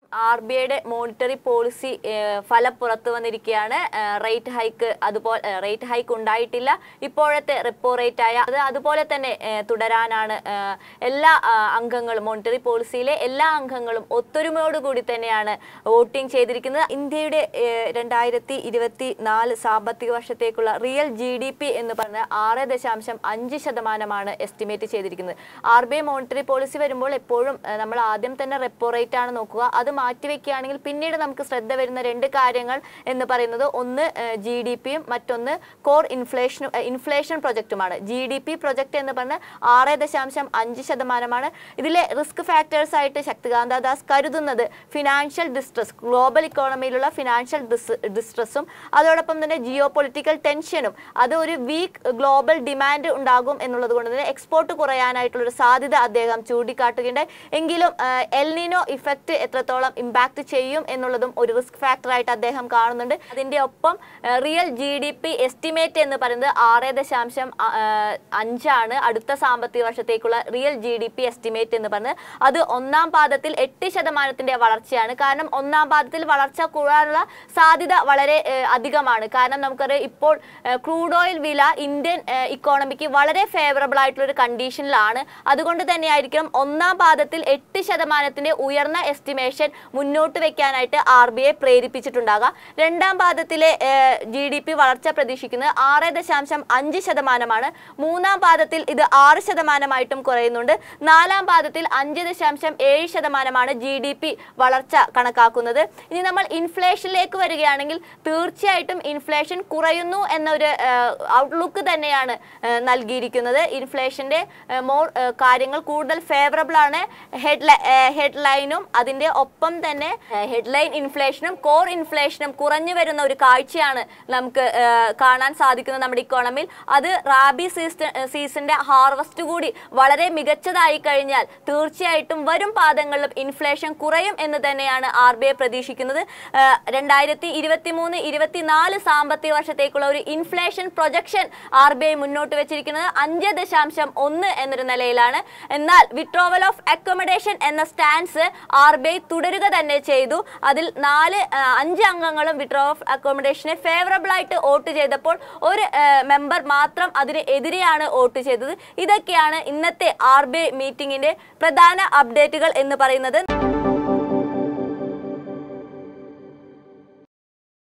R B ഐയുടെ monetary policy ഏഹ്, ഫലം പുറത്തു വന്നിരിക്കുകയാണ് ഏഹ്, റേറ്റ് ഹൈക്ക് അതുപോലെ ഏഹ്, റേറ്റ് ഹൈക്ക് ഉണ്ടായിട്ടില്ല ഇപ്പോഴത്തെ റിപ്പോ റേറ്റ് ആയ അത് അതുപോലെ തന്നെ ഏഹ്, തുടരാനാണ് ഏഹ്, എല്ലാ ആ, അംഗങ്ങളും മോണിറ്ററി പോളിസിയിലെ എല്ലാ അംഗങ്ങളും ഒത്തൊരുമയോടുകൂടി തന്നെയാണ് വോട്ടിംഗ് ചെയ്തിരിക്കുന്നത് ഇന്ത്യയുടെ ഏഹ്, രണ്ടായിരത്തി ഇരുപത്തി നാല് സാമ്പത്തിക വർഷത്തേക്കുള്ള റിയൽ ജി ഡി പി എന്ന് പറഞ്ഞ ആറ് ദശാംശം അഞ്ച് ശതമാനമാണ് എസ്റ്റിമേറ്റ് ചെയ്തിരിക്കുന്നത് R B I monetary policy വരുമ്പോൾ എപ്പോഴും ഏഹ്, നമ്മൾ ആദ്യം തന്നെ റെപ്പോ റേറ്റ് ആണ് നോക്കുക അത് മാറ്റിവെക്കുകയാണെങ്കിൽ പിന്നീട് നമുക്ക് ശ്രദ്ധ വരുന്ന രണ്ട് കാര്യങ്ങൾ എന്ന് പറയുന്നത് ഒന്ന് ജി ഡി പിയും മറ്റൊന്ന് കോർ ഇൻഫ്ലേഷൻ ഇൻഫ്ലേഷൻ പ്രൊജക്റ്റുമാണ് ജി ഡി പി പ്രൊജക്ട് എന്ന് പറഞ്ഞ ആറ് ദശാംശം അഞ്ച് ശതമാനമാണ് ഇതിലെ റിസ്ക് ഫാക്ടേഴ്സ് ആയിട്ട് ശക്തികാന്ത ദാസ് കരുതുന്നത് ഫിനാൻഷ്യൽ ഡിസ്ട്രസ് ഗ്ലോബൽ ഇക്കോണമിയിലുള്ള ഫിനാൻഷ്യൽ ഡിസ്ട്രസ്സും അതോടൊപ്പം തന്നെ ജിയോ പൊളിറ്റിക്കൽ ടെൻഷനും അത് ഒരു വീക്ക് ഗ്ലോബൽ ഡിമാൻഡ് ഉണ്ടാകും എന്നുള്ളത് കൊണ്ട് തന്നെ എക്സ്പോർട്ട് കുറയാനായിട്ടുള്ള ഒരു സാധ്യത അദ്ദേഹം ചൂണ്ടിക്കാട്ടുകയുണ്ടായി എങ്കിലും എൽനിനോ ഇഫക്റ്റ് എത്രത്തോളം ഇമ്പാക്ട് ചെയ്യും എന്നുള്ളതും ഒരു റിസ്ക് ഫാക്ടർ ആയിട്ട് അദ്ദേഹം കാണുന്നുണ്ട് അതിന്റെ ഒപ്പം real G D P estimate എന്ന് പറയുന്നത് ആറ് ദശാംശം അ- ആ, അഞ്ചാണ് അടുത്ത സാമ്പത്തിക വർഷത്തേക്കുള്ള real G D P estimate എന്ന് പറയുന്നത് അത് ഒന്നാം പാദത്തിൽ എട്ട് ശതമാനത്തിന്റെ വളർച്ചയാണ് കാരണം ഒന്നാം പാദത്തിൽ വളർച്ച കൂടാനുള്ള സാധ്യത വളരെ ഏഹ്, അധികമാണ് കാരണം നമുക്കറിയാം ഇപ്പോൾ ക്രൂഡ് ഓയിൽ വില ഇന്ത്യൻ ഇക്കോണമിക്ക് വളരെ ഫേവറബിൾ ആയിട്ടുള്ള ഒരു കണ്ടീഷനിലാണ് അതുകൊണ്ട് തന്നെയായിരിക്കും ഒന്നാം പാദത്തിൽ എട്ട് ശതമാനത്തിന്റെ ഉയർന്ന എസ്റ്റിമേഷൻ മുന്നോട്ട് വെക്കാനായിട്ട് ആർ ബി ഐ പ്രേരിപ്പിച്ചിട്ടുണ്ടാകാം രണ്ടാം പാദത്തിലെ ജി ഡി പി വളർച്ച പ്രതീക്ഷിക്കുന്നത് ആറ് ദശാംശം അഞ്ച് ശതമാനമാണ് മൂന്നാം പാദത്തിൽ ഇത് ആറ് ശതമാനമായിട്ടും കുറയുന്നുണ്ട് നാലാം പാദത്തിൽ അഞ്ച് ദശാംശം ഏഴ് ശതമാനമാണ് ജി ഡി പി വളർച്ച കണക്കാക്കുന്നത് ഇനി നമ്മൾ ഇൻഫ്ലേഷനിലേക്ക് വരികയാണെങ്കിൽ തീർച്ചയായിട്ടും ഇൻഫ്ലേഷൻ കുറയുന്നു എന്നൊരു ഔട്ട്ലുക്ക് തന്നെയാണ് ആ, നൽകിയിരിക്കുന്നത് ഇൻഫ്ലേഷന്റെ മോർ കാര്യങ്ങൾ കൂടുതൽ ഫേവറബിൾ ആണ് ഹെഡ് ഹെഡ്ലൈനും അതിന്റെ ഒപ്പം തന്നെ ഹെഡ്ലൈൻ ഇൻഫ്ലേഷനും കോർ ഇൻഫ്ലേഷനും കുറഞ്ഞു വരുന്ന ഒരു കാഴ്ചയാണ് നമുക്ക് ആ, കാണാൻ സാധിക്കുന്നത് നമ്മുടെ ഇക്കോണമിയിൽ അത് റാബി സീസൺ സീസണിന്റെ ഹാർവസ്റ്റ് കൂടി വളരെ മികച്ചതായി കഴിഞ്ഞാൽ തീർച്ചയായിട്ടും വരും പാദങ്ങളിലും ഇൻഫ്ലേഷൻ കുറയും എന്ന് തന്നെയാണ് ആർ ബി ഐ പ്രതീക്ഷിക്കുന്നത് രണ്ടായിരത്തി ഇരുപത്തി മൂന്ന് ഇരുപത്തിനാല് സാമ്പത്തിക വർഷത്തേക്കുള്ള ഒരു inflation projection R B I മുന്നോട്ട് വെച്ചിരിക്കുന്നത് അഞ്ച് ദശാംശം ഒന്ന് എന്നൊരു നിലയിലാണ് എന്നാൽ വിട്രോവൽ ഓഫ് അക്കോമഡേഷൻ എന്ന സ്റ്റാൻസ് ആർ ബി ഐ തുടരുക തന്നെ ചെയ്തു അതിൽ നാല് ആ, അഞ്ച് അംഗങ്ങളും വിട്രോ ഓഫ് അക്കോമഡേഷനെ ഫേവറബിൾ ആയിട്ട് വോട്ട് ചെയ്തപ്പോൾ ഒരു മെമ്പർ മാത്രം അതിന് എതിരെയാണ് വോട്ട് ചെയ്തത് ഇതൊക്കെയാണ് ഇന്നത്തെ ആർ ബി ഐ മീറ്റിംഗിന്റെ പ്രധാന അപ്ഡേറ്റുകൾ എന്ന് പറയുന്നത്